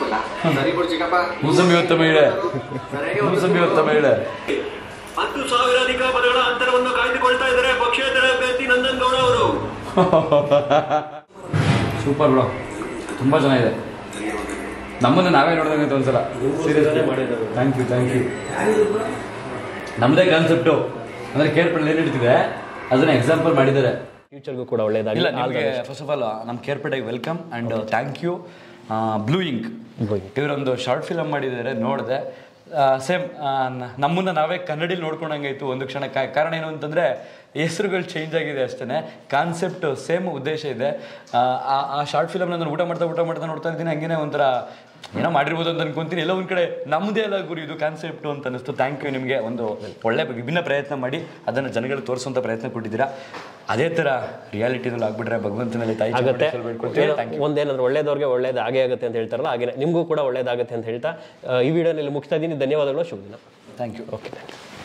ಸರಿ ಬಿಡು ಚಿಕ್ಕಪ್ಪ ಮೂಸಂಬಿ ಹೊತ್ತ ಮಹಿಳೆ ಮೂಸಂಬಿ ಹೊತ್ತ ಮಹಿಳೆ ಹತ್ತು ಸಾವಿರಾಧಿಕ ಪದಗಳ ಅಂತರವನ್ನು ಕಾಯ್ದುಕೊಳ್ತಾ ಇದ್ದಾರೆ ಪಕ್ಷೇತರ ಅಭ್ಯರ್ಥಿ ನಂದನ್ ಗೌಡ ಅವರು ಸೂಪರ್ ಬ್ರೋ ತುಂಬ ಚೆನ್ನಾಗಿದೆ ನಮ್ಮನ್ನು ನಾವೇ ನೋಡಿದಂಗೆ ಒಂದ್ಸಲ serious thank you thank you ನಮ್ಮದೇ ಕಾನ್ಸೆಪ್ಟು ಅಂದರೆ ಕೇರ್ಪೇಟೆ ಏನು ನಡೀತಿದೆ ಅದನ್ನ ಎಕ್ಸಾಂಪಲ್ ಮಾಡಿದ್ದಾರೆ ಫ್ಯೂಚರ್ಗೂ ಕೂಡ ಒಳ್ಳೇದಾಗಿ ಇಲ್ಲ ನಿಮಗೆ ಫಸ್ಟ್ ಆಫ್ ಆಲ್ ನಮ್ಮ ಕೇರ್ಪೇಟೆಗೆ welcome and thank you blue ink ಇವರೊಂದು ಶಾರ್ಟ್ ಫಿಲಮ್ ಮಾಡಿದ್ದಾರೆ ನೋಡಿದೆ ಸೇಮ್ ನಮ್ಮನ್ನ ನಾವೇ ಕನ್ನಡಿಲಿ ನೋಡ್ಕೊಂಡಂಗಾಯ್ತು ಒಂದು ಕ್ಷಣ ಕಾ- ಕಾರಣ ಏನು ಅಂತಂದರೆ ಹೆಸರುಗಳು ಚೇಂಜ್ ಆಗಿದೆ ಅಷ್ಟೇ ಕಾನ್ಸೆಪ್ಟ್ ಸೇಮ್ ಉದ್ದೇಶ ಇದೆ ಆ, ಆ- ಆ ಶಾರ್ಟ್ ಫಿಲಮ್ನ ನಾನು ಊಟ ಮಾಡ್ತಾ ಊಟ ಮಾಡ್ತಾ ನೋಡ್ತಾ ಇದ್ದೀನಿ ಹಂಗೇನೆ ಒಂಥರ ಏನೋ ಮಾಡಿರ್ಬೋದು ಅಂತ ಅನ್ಕೊಂತೀನಿ ಎಲ್ಲ ಒಂದು ಕಡೆ ನಮ್ಮದೇ ಎಲ್ಲ ಗುರಿ ಇದು ಕಾನ್ಸೆಪ್ಟು ಅಂತ ಅನಿಸ್ತು ಥ್ಯಾಂಕ್ ಯು ನಿಮಗೆ ಒಂದು ಒಳ್ಳೆ ವಿಭಿನ್ನ ಪ್ರಯತ್ನ ಮಾಡಿ ಅದನ್ನು ಜನಗಳಿಗೆ ತೋರಿಸುವಂಥ ಪ್ರಯತ್ನ ಕೊಟ್ಟಿದ್ದೀರಾ ಅದೇ ಥರ ರಿಯಾಲಿಟಿದಲ್ಲಿ ಆಗ್ಬಿಟ್ರೆ ಭಗವಂತನಲ್ಲಿ ತಾಯಿ ಆಗುತ್ತೆ ಚಾಮುಂಡೇಶ್ವರಿ ಬೇಡ್ಕೊಳ್ತೀನಿ. Thank you. ಒಂದೇನಾದ್ರು ಒಳ್ಳೇದವ್ರಿಗೆ ಒಳ್ಳೇದು ಆಗೇ ಆಗುತ್ತೆ ಅಂತ ಹೇಳ್ತಾರಲ್ಲ ಹಾಗೆ ನಿಮಗೂ ಕೂಡ ಒಳ್ಳೇದಾಗುತ್ತೆ ಅಂತ ಹೇಳ್ತಾ ಆ, ಈ ವಿಡಿಯೋನಲ್ಲಿ ಮುಗಿಸ್ತಾ ಇದ್ದೀನಿ ಧನ್ಯವಾದಗಳು ಶುಭ ದಿನ thank you okay thank you